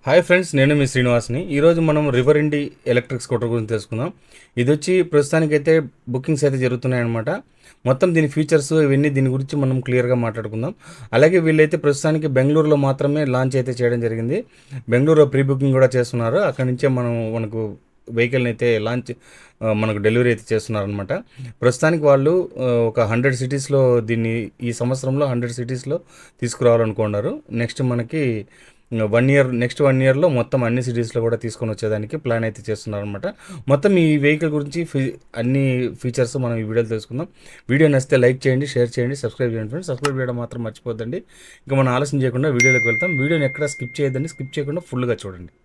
hi friends నేను మీ శ్రీనివాస్ని ఈరోజు మనం రివర్ ఇండి ఎలక్ట్రిక్ స్కూటర్ గురించి తెలుసుకుందాం ఇది వచ్చి ప్రస్తుతానికైతే బుకింగ్స్ అయితే జరుగుతున్నాయన్నమాట మొత్తం దీని ఫీచర్స్ ఇవన్నీ దీని గురించి మనం క్లియర్గా మాట్లాడుకుందాం అలాగే వీళ్ళైతే ప్రస్తుతానికి బెంగళూరులో మాత్రమే లాంచ్ అయితే చేయడం జరిగింది బెంగళూరులో ప్రీ బుకింగ్ కూడా చేస్తున్నారు అక్కడి నుంచే మనం మనకు వెహికల్ని అయితే లాంచ్ ఆ, మనకు డెలివరీ అయితే చేస్తున్నారనమాట ప్రస్తుతానికి వాళ్ళు ఆ, ఒక హండ్రెడ్ సిటీస్లో దీన్ని ఈ సంవత్సరంలో హండ్రెడ్ సిటీస్లో తీసుకురావాలనుకున్నారు నెక్స్ట్ మనకి వన్ ఇయర్ నెక్స్ట్ వన్ ఇయర్లో మొత్తం అన్ని సిటీస్లో కూడా తీసుకొని వచ్చేదానికి ప్లాన్ అయితే చేస్తున్నారనమాట మొత్తం ఈ వెహికల్ గురించి ఫీ అన్ని ఫీచర్స్ మనం ఈ వీడియోలో తెలుసుకుందాం వీడియో నచ్చితే లైక్ చేయండి షేర్ చేయండి సబ్స్క్రైబ్ చేయండి ఫ్రెండ్స్ సబ్స్క్రైబ్ చేయడం మాత్రం మర్చిపోద్దండి ఇంకా మనం ఆలస్యం చేయకుండా వీడియోలోకి వెళ్తాం వీడియోని ఎక్కడ స్కిప్ చేయొద్దండి స్కిప్ చేయకుండా ఫుల్గా చూడండి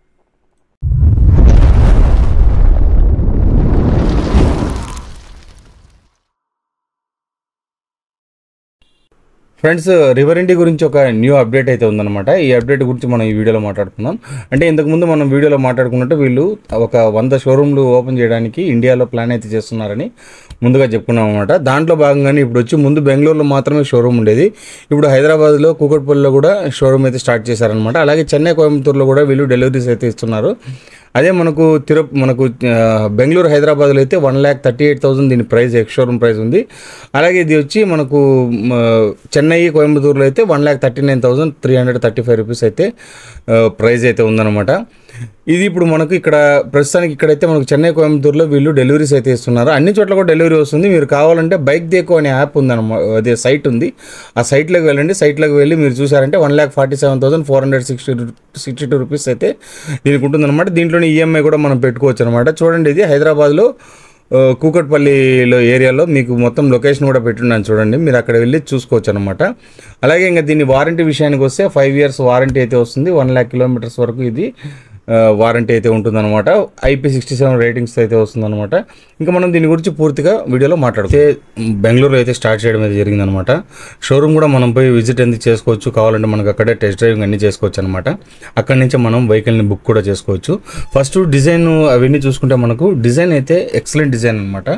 ఫ్రెండ్స్ రివర్ ఇండి గురించి ఒక న్యూ అప్డేట్ అయితే ఉందన్నమాట ఈ అప్డేట్ గురించి మనం ఈ వీడియోలో మాట్లాడుకుందాం అంటే ఇంతకుముందు మనం వీడియోలో మాట్లాడుకున్నట్టు వీళ్ళు ఒక వంద షోరూమ్లు ఓపెన్ చేయడానికి ఇండియాలో ప్లాన్ అయితే చేస్తున్నారని ముందుగా చెప్పుకున్నాం అనమాట దాంట్లో భాగంగానే ఇప్పుడు వచ్చి ముందు బెంగళూరులో మాత్రమే షోరూమ్ ఉండేది ఇప్పుడు హైదరాబాద్లో కూకట్పల్లిలో కూడా షోరూమ్ అయితే స్టార్ట్ చేశారనమాట అలాగే చెన్నై కోయంబత్తూరులో కూడా వీళ్ళు డెలివరీస్ అయితే ఇస్తున్నారు అదే మనకు తిరు మనకు ఆ, బెంగళూరు హైదరాబాద్లో అయితే one lakh thirty eight thousand దీని ప్రైస్ ఎక్స్ షోరూమ్ ప్రైస్ ఉంది అలాగే ఇది వచ్చి మనకు మ, చెన్నై కోయంబత్తూరులో అయితే one lakh thirty nine thousand three hundred thirty five rupees అయితే ఆ, ప్రైస్ అయితే ఉందన్నమాట ఇది ఇప్పుడు మనకు ఇక్కడ ప్రస్తుతానికి ఇక్కడైతే మనకు చెన్నై కోయంబత్తూరులో వీళ్ళు డెలివరీస్ అయితే ఇస్తున్నారు అన్ని చోట్ల కూడా డెలివరీ వస్తుంది మీరు కావాలంటే బైక్ దేకో అనే యాప్ ఉందన్నమాట అదే సైట్ ఉంది ఆ సైట్లోకి వెళ్ళండి సైట్లోకి వెళ్ళి మీరు చూసారంటే one lakh forty seven thousand four hundred sixty sixty two rupees అయితే దీనికి ఉంటుందన్నమాట దీంట్లోనే ఈఎంఐ కూడా మనం పెట్టుకోవచ్చు అనమాట చూడండి ఇది హైదరాబాద్లో ఆ, కూకట్పల్లిలో ఏరియాలో మీకు మొత్తం లొకేషన్ కూడా పెట్టున్నాను చూడండి మీరు అక్కడ వెళ్ళి చూసుకోవచ్చు అనమాట అలాగే ఇంకా దీని వారంటీ విషయానికి వస్తే ఫైవ్ ఇయర్స్ వారంటీ అయితే వస్తుంది వన్ ల్యాక్ కిలోమీటర్స్ వరకు ఇది వారంటీ అయితే ఉంటుందన్నమాట ఐపీ సిక్స్టీ సెవెన్ రేటింగ్స్ అయితే వస్తుందన్నమాట ఇంకా మనం దీని గురించి పూర్తిగా వీడియోలో మాట్లాడుతే బెంగళూరులో అయితే స్టార్ట్ చేయడం అయితే జరిగిందనమాట షోరూమ్ కూడా మనం పోయి విజిట్ ఎందుకు చేసుకోవచ్చు కావాలంటే మనకు అక్కడే టెస్ట్ డ్రైవింగ్ అన్ని చేసుకోవచ్చు అనమాట అక్కడి నుంచి మనం వెహికల్ని బుక్ కూడా చేసుకోవచ్చు ఫస్ట్ డిజైన్ అవన్నీ చూసుకుంటే మనకు డిజైన్ అయితే ఎక్సలెంట్ డిజైన్ అనమాట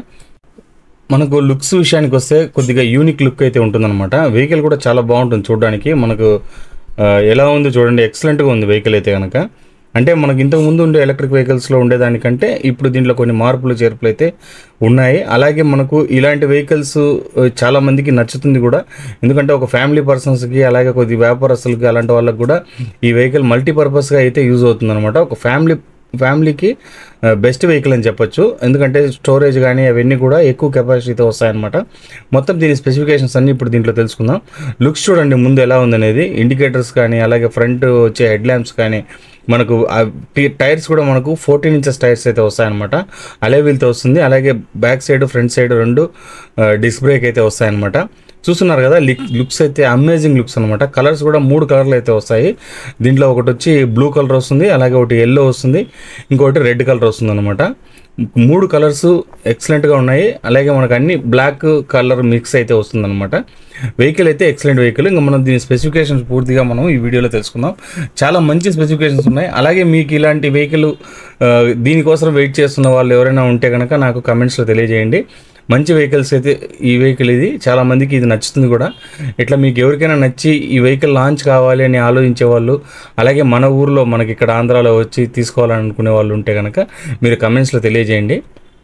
మనకు లుక్స్ విషయానికి వస్తే కొద్దిగా యూనిక్ లుక్ అయితే ఉంటుందన్నమాట వెహికల్ కూడా చాలా బాగుంటుంది చూడడానికి మనకు ఆ, ఎలా ఉంది చూడండి ఎక్సలెంట్గా ఉంది వెహికల్ అయితే కనుక అంటే మనకి ఇంతకు ముందు ఉండే ఎలక్ట్రిక్ వెహికల్స్లో ఉండేదానికంటే ఇప్పుడు దీంట్లో కొన్ని మార్పులు చేర్పులు అయితే ఉన్నాయి అలాగే మనకు ఇలాంటి వెహికల్స్ ఆ, చాలా మందికి నచ్చుతుంది కూడా ఎందుకంటే ఒక ఫ్యామిలీ పర్సన్స్కి అలాగే కొద్ది వ్యాపారస్తులకి అలాంటి వాళ్ళకి కూడా ఈ వెహికల్ మల్టీపర్పస్గా అయితే యూజ్ అవుతుంది అనమాట ఒక ఫ్యామిలీ ఫ్యామిలీకి బెస్ట్ వెహికల్ అని చెప్పొచ్చు ఎందుకంటే స్టోరేజ్ కానీ అవన్నీ కూడా ఎక్కువ కెపాసిటీతో వస్తాయన్నమాట మొత్తం దీని స్పెసిఫికేషన్స్ అన్ని ఇప్పుడు దీంట్లో తెలుసుకుందాం లుక్స్ చూడండి ముందు ఎలా ఉందనేది ఇండికేటర్స్ కానీ అలాగే ఫ్రంట్ వచ్చే హెడ్ ల్యాంప్స్ కానీ మనకు ఆ టి- టైర్స్ కూడా మనకు ఫోర్టీన్ ఇంచెస్ టైర్స్ అయితే వస్తాయన్నమాట అలే వీల్తో వస్తుంది అలాగే బ్యాక్ సైడ్ ఫ్రంట్ సైడ్ రెండు డిస్క్ బ్రేక్ అయితే వస్తాయన్నమాట చూస్తున్నారు కదా లిక్ లుక్స్ అయితే అమేజింగ్ లుక్స్ అనమాట కలర్స్ కూడా మూడు కలర్లు అయితే వస్తాయి దీంట్లో ఒకటి వచ్చి బ్లూ కలర్ వస్తుంది అలాగే ఒకటి ఎల్లో వస్తుంది ఇంకొకటి రెడ్ కలర్ వస్తుంది అనమాట మూడు కలర్స్ ఎక్సలెంట్గా ఉన్నాయి అలాగే మనకు అన్ని బ్లాక్ కలర్ మిక్స్ అయితే వస్తుంది అనమాట వెహికల్ అయితే ఎక్సలెంట్ వెహికల్ ఇంకా మనం దీని స్పెసిఫికేషన్స్ పూర్తిగా మనం ఈ వీడియోలో తెలుసుకుందాం చాలా మంచి స్పెసిఫికేషన్స్ ఉన్నాయి అలాగే మీకు ఇలాంటి వెహికల్ దీనికోసం వెయిట్ చేస్తున్న వాళ్ళు ఎవరైనా ఉంటే కనుక నాకు కమెంట్స్లో తెలియజేయండి మంచి వెహికల్స్ అయితే ఈ వెహికల్ ఇది చాలా మందికి ఇది నచ్చుతుంది కూడా ఇట్లా మీకు ఎవరికైనా నచ్చి ఈ వెహికల్ లాంచ్ కావాలి అని ఆలోచించే వాళ్ళు అలాగే మన ఊర్లో మనకి ఇక్కడ ఆంధ్రాలో వచ్చి తీసుకోవాలనుకునే వాళ్ళు ఉంటే కనుక మీరు కమెంట్స్లో తెలియజేయండి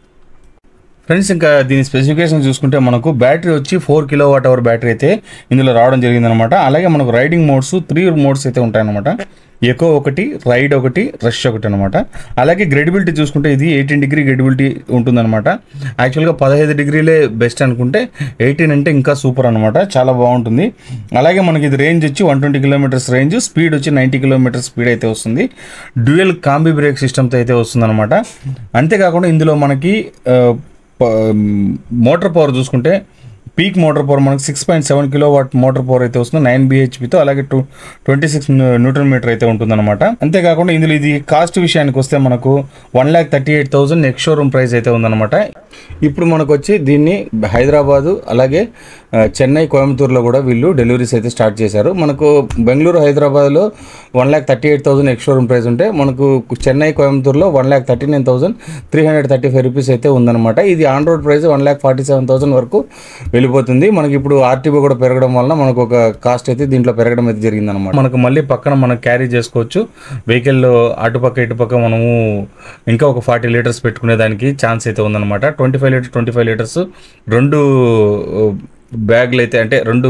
ఫ్రెండ్స్ ఇంకా దీని స్పెసిఫికేషన్ చూసుకుంటే మనకు బ్యాటరీ వచ్చి four kilowatt hour battery అయితే ఇందులో రావడం జరిగిందనమాట అలాగే మనకు రైడింగ్ మోడ్స్ త్రీ మోడ్స్ అయితే ఉంటాయన్నమాట ఎకో ఒకటి రైడ్ ఒకటి రష్ ఒకటి అనమాట అలాగే గ్రెడిబిలిటీ చూసుకుంటే ఇది ఎయిటీన్ డిగ్రీ గ్రెడిబిలిటీ ఉంటుందన్నమాట యాక్చువల్గా పదహైదు డిగ్రీలే బెస్ట్ అనుకుంటే ఎయిటీన్ అంటే ఇంకా సూపర్ అనమాట చాలా బాగుంటుంది అలాగే మనకి ఇది రేంజ్ వచ్చి one twenty kilometres range speed వచ్చి నైంటీ కిలోమీటర్స్ స్పీడ్ అయితే వస్తుంది డ్యూయల్ కాంబీ బ్రేక్ సిస్టమ్తో అయితే వస్తుందన్నమాట అంతేకాకుండా ఇందులో మనకి ఆ, ప- మోటార్ పవర్ చూసుకుంటే పీక్ మోటార్ పవర్ మనకు six point seven kilowatt motor power అయితే వస్తుంది నైన్ బిహెచ్పితో అలాగే two twenty six newton metre అయితే ఉంటుందన్నమాట అంతేకాకుండా ఇందులో ఇది కాస్ట్ విషయానికి వస్తే మనకు one lakh thirty eight thousand next showroom price అయితే ఉందన్నమాట ఇప్పుడు మనకు వచ్చి దీన్ని హైదరాబాదు అలాగే ఆ, చెన్నై కోయంబత్తూరులో కూడా వీళ్ళు డెలివరీస్ అయితే స్టార్ట్ చేశారు మనకు బెంగళూరు హైదరాబాద్లో one lakh thirty eight thousand ex showroom price ఉంటే మనకు చెన్నై కోయంబత్తూరులో one lakh thirty nine thousand three hundred thirty five rupees అయితే ఉందన్నమాట ఇది on road price one lakh forty seven thousand వరకు వెళ్ళిపోతుంది మనకి ఇప్పుడు ఆర్టీఓ కూడా పెరగడం వలన మనకు ఒక కాస్ట్ అయితే దీంట్లో పెరగడం అయితే జరిగిందన్నమాట మనకు మళ్ళీ పక్కన మనం క్యారీ చేసుకోవచ్చు వెహికల్ అటుపక్క ఇటుపక్క మనము ఇంకా ఒక ఫార్టీ లీటర్స్ పెట్టుకునే దానికి ఛాన్స్ అయితే ఉందన్నమాట twenty five litres twenty five litres రెండు బ్యాగ్లు అయితే అంటే రెండు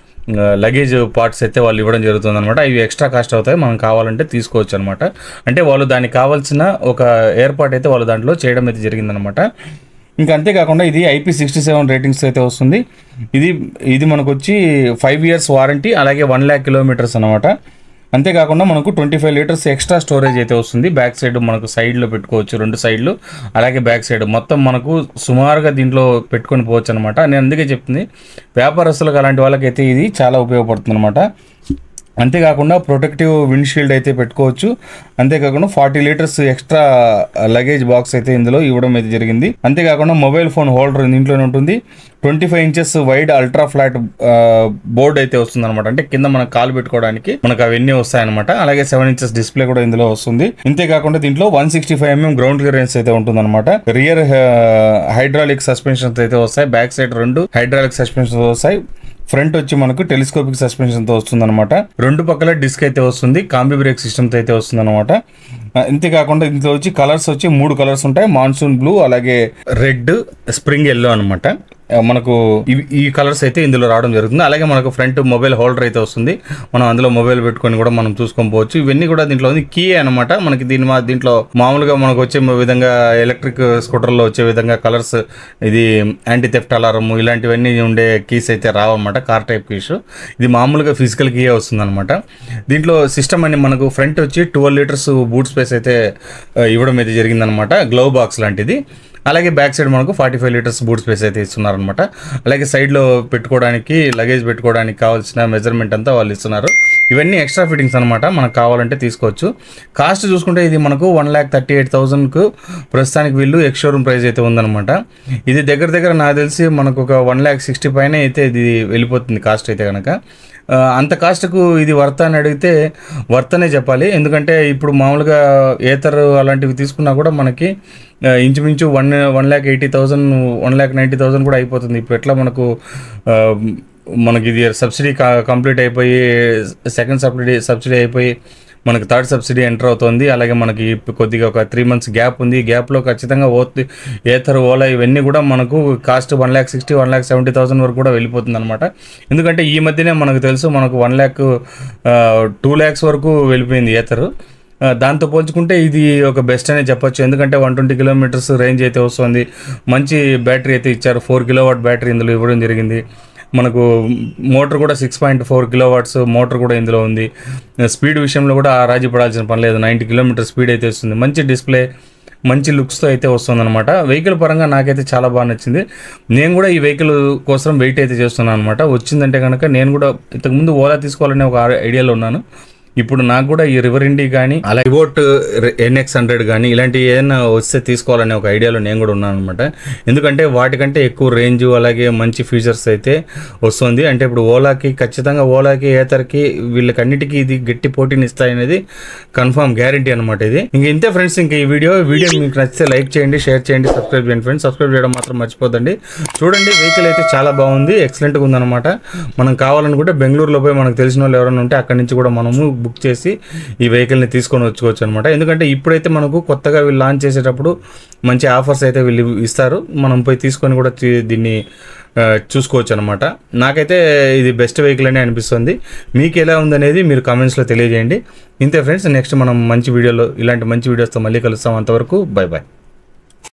లగేజ్ పార్ట్స్ అయితే వాళ్ళు ఇవ్వడం జరుగుతుంది అనమాట ఇవి ఎక్స్ట్రా కాస్ట్ అవుతాయి మనం కావాలంటే తీసుకోవచ్చు అనమాట అంటే వాళ్ళు దానికి కావాల్సిన ఒక ఏర్పాటు అయితే వాళ్ళు దాంట్లో చేయడం అయితే జరిగిందనమాట ఇంకా అంతేకాకుండా ఇది ఐపీ సిక్స్టీ సెవెన్ రేటింగ్స్ అయితే వస్తుంది ఇది ఇది మనకు వచ్చి ఫైవ్ ఇయర్స్ వారంటీ అలాగే వన్ ల్యాక్ కిలోమీటర్స్ అనమాట అంతేకాకుండా మనకు twenty five litres extra storage అయితే వస్తుంది బ్యాక్ సైడ్ మనకు సైడ్లో పెట్టుకోవచ్చు రెండు సైడ్లు అలాగే బ్యాక్ సైడ్ మొత్తం మనకు సుమారుగా దీంట్లో పెట్టుకొని పోవచ్చు అనమాట నేను అందుకే చెప్తుంది వ్యాపారస్తులకు అలాంటి వాళ్ళకైతే ఇది చాలా ఉపయోగపడుతుంది అనమాట అంతేకాకుండా ప్రొటెక్టివ్ విండ్షీల్డ్ అయితే పెట్టుకోవచ్చు అంతేకాకుండా forty litres extra luggage box అయితే ఇందులో ఇవ్వడం అయితే జరిగింది అంతేకాకుండా మొబైల్ ఫోన్ హోల్డర్ దీంట్లోనే ఉంటుంది twenty five inches wide ultra flat board అయితే వస్తుంది అనమాట అంటే కింద మనకు కాలు పెట్టుకోవడానికి మనకు అవన్నీ వస్తాయన్నమాట అలాగే సెవెన్ ఇంచెస్ డిస్ప్లే కూడా ఇందులో వస్తుంది అంతేకాకుండా దీంట్లో one sixty five mm ground clearance అయితే ఉంటుంది అనమాట రియర్ హైడ్రాలిక్ సస్పెన్షన్స్ అయితే వస్తాయి బ్యాక్ సైడ్ రెండు హైడ్రాలిక్ సస్పెన్షన్స్ వస్తాయి ఫ్రంట్ వచ్చి మనకు టెలిస్కోపిక్ సస్పెన్షన్ తో వస్తుంది అనమాట రెండు పక్కల డిస్క్ అయితే వస్తుంది కాంబి బ్రేక్ సిస్టమ్ తో అయితే వస్తుంది అనమాట అంతేకాకుండా ఇందులో వచ్చి కలర్స్ వచ్చి మూడు కలర్స్ ఉంటాయి మాన్సూన్ బ్లూ అలాగే రెడ్ స్ప్రింగ్ ఎల్లో అనమాట మనకు ఇవి- ఈ కలర్స్ అయితే ఇందులో రావడం జరుగుతుంది అలాగే మనకు ఫ్రంట్ మొబైల్ హోల్డర్ అయితే వస్తుంది మనం అందులో మొబైల్ పెట్టుకొని కూడా మనం చూసుకొని పోవచ్చు ఇవన్నీ కూడా దీంట్లో ఉంది కీ అనమాట మనకి దీని మా దీంట్లో మామూలుగా మనకు వచ్చే విధంగా ఎలక్ట్రిక్ స్కూటర్లో వచ్చే విధంగా కలర్స్ ఇది యాంటీ థెఫ్ట్ అలారం ఇలాంటివన్నీ ఉండే కీస్ అయితే రావన్నమాట కార్ టైప్ కీస్ ఇది మామూలుగా ఫిజికల్ కీ వస్తుంది అనమాట దీంట్లో సిస్టమ్ అని మనకు ఫ్రంట్ వచ్చి ట్వెల్వ్ లీటర్స్ బూట్ స్పేస్ అయితే ఆ, ఇవ్వడం అయితే జరిగిందనమాట గ్లవ్ బాక్స్ లాంటిది అలాగే బ్యాక్ సైడ్ మనకు forty five litres boot space అయితే ఇస్తున్నారనమాట అలాగే సైడ్లో పెట్టుకోవడానికి లగేజ్ పెట్టుకోవడానికి కావాల్సిన మెజర్మెంట్ అంతా వాళ్ళు ఇస్తున్నారు ఇవన్నీ ఎక్స్ట్రా ఫిట్టింగ్స్ అనమాట మనకు కావాలంటే తీసుకోవచ్చు కాస్ట్ చూసుకుంటే ఇది మనకు వన్ ల్యాక్ థర్టీ ఎయిట్ థౌసండ్కు ప్రస్తుతానికి వీళ్ళు ఎక్స్ షోరూమ్ ప్రైస్ అయితే ఉందన్నమాట ఇది దగ్గర దగ్గర నాకు తెలిసి మనకు ఒక వన్ ల్యాక్ సిక్స్టీ పైన అయితే ఇది వెళ్ళిపోతుంది కాస్ట్ అయితే కనుక ఆ, అంత కాస్ట్కు ఇది వర్త్ అని అడిగితే వర్త్ అనే చెప్పాలి ఎందుకంటే ఇప్పుడు మామూలుగా ఏతర్ అలాంటివి తీసుకున్నా కూడా మనకి ఆ, ఇంచుమించు one one lakh eighty thousand one lakh ninety thousand కూడా అయిపోతుంది ఇప్పుడు ఎట్లా మనకు ఆ, మనకి ఇది సబ్సిడీ కంప్లీట్ అయిపోయి సెకండ్ సబ్సిడీ సబ్సిడీ అయిపోయి మనకి థర్డ్ సబ్సిడీ ఎంటర్ అవుతుంది అలాగే మనకి ఇప్పు- కొద్దిగా ఒక త్రీ మంత్స్ గ్యాప్ ఉంది ఈ గ్యాప్లో ఖచ్చితంగా ఓత్ ఏథర్ ఓలా ఇవన్నీ కూడా మనకు cost one lakh sixty one lakh seventy thousand వరకు కూడా వెళ్ళిపోతుంది అనమాట ఎందుకంటే ఈ మధ్యనే మనకు తెలుసు మనకు వన్ ల్యాక్ టూ ల్యాక్స్ వరకు వెళ్ళిపోయింది ఏథర్ ఆ, దాంతో పోల్చుకుంటే ఇది ఒక బెస్ట్ అనే చెప్పొచ్చు ఎందుకంటే వన్ ట్వంటీ కిలోమీటర్స్ రేంజ్ అయితే వస్తుంది మంచి బ్యాటరీ అయితే ఇచ్చారు ఫోర్ కిలో వాట్ బ్యాటరీ ఇందులో ఇవ్వడం జరిగింది మనకు మోటార్ కూడా six point four kilowatts motor కూడా ఇందులో ఉంది స్పీడ్ విషయంలో కూడా రాజీ పడాల్సిన పని లేదు నైంటీ కిలోమీటర్ స్పీడ్ అయితే వస్తుంది మంచి డిస్ప్లే మంచి లుక్స్తో అయితే వస్తుందన్నమాట వెహికల్ పరంగా నాకైతే చాలా బాగా నచ్చింది నేను కూడా ఈ వెహికల్ కోసం వెయిట్ అయితే చేస్తున్నాను అనమాట వచ్చిందంటే కనుక నేను కూడా ఇంతకుముందు ఓలా తీసుకోవాలనే ఒక ఐడియాలో ఉన్నాను ఇప్పుడు నాకు కూడా ఈ రివర్ ఇండి కానీ అలా ఇవోట్ ఎన్ఎక్స్ హండ్రెడ్ కానీ ఇలాంటి ఏదైనా వస్తే తీసుకోవాలనే ఒక ఐడియాలో నేను కూడా ఉన్నాను అనమాట ఎందుకంటే వాటికంటే ఎక్కువ రేంజ్ అలాగే మంచి ఫీచర్స్ అయితే వస్తుంది అంటే ఇప్పుడు ఓలాకి ఖచ్చితంగా ఓలాకి ఏతర్కి వీళ్ళకి అన్నిటికీ ఇది గట్టి పోటీని ఇస్తాయనేది కన్ఫర్మ్ గ్యారంటీ అనమాట ఇది ఇంక ఇంతే ఫ్రెండ్స్ ఇంకా ఈ వీడియో వీడియో మీకు నచ్చితే లైక్ చేయండి షేర్ చేయండి సబ్స్క్రైబ్ చేయండి ఫ్రెండ్స్ సబ్స్క్రైబ్ చేయడం మాత్రం మర్చిపోదండి చూడండి వెహికల్ అయితే చాలా బాగుంది ఎక్సలెంట్గా ఉందన్నమాట మనం కావాలనుకుంటే బెంగళూరులో పోయి మనకు తెలిసిన వాళ్ళు ఎవరైనా ఉంటే అక్కడి నుంచి కూడా మనము బుక్ చేసి ఈ వెహికల్ని తీసుకొని వచ్చుకోవచ్చు అనమాట ఎందుకంటే ఇప్పుడైతే మనకు కొత్తగా వీళ్ళు లాంచ్ చేసేటప్పుడు మంచి ఆఫర్స్ అయితే వీళ్ళు ఇస్తారు మనం పోయి తీసుకొని కూడా తీ- దీన్ని ఆ, చూసుకోవచ్చు అనమాట నాకైతే ఇది బెస్ట్ వెహికల్ అని అనిపిస్తుంది మీకు ఎలా ఉందనేది మీరు కామెంట్స్లో తెలియజేయండి ఇంతే ఫ్రెండ్స్ నెక్స్ట్ మనం మంచి వీడియోలో ఇలాంటి మంచి వీడియోస్తో మళ్ళీ కలుస్తాం అంతవరకు బై బాయ్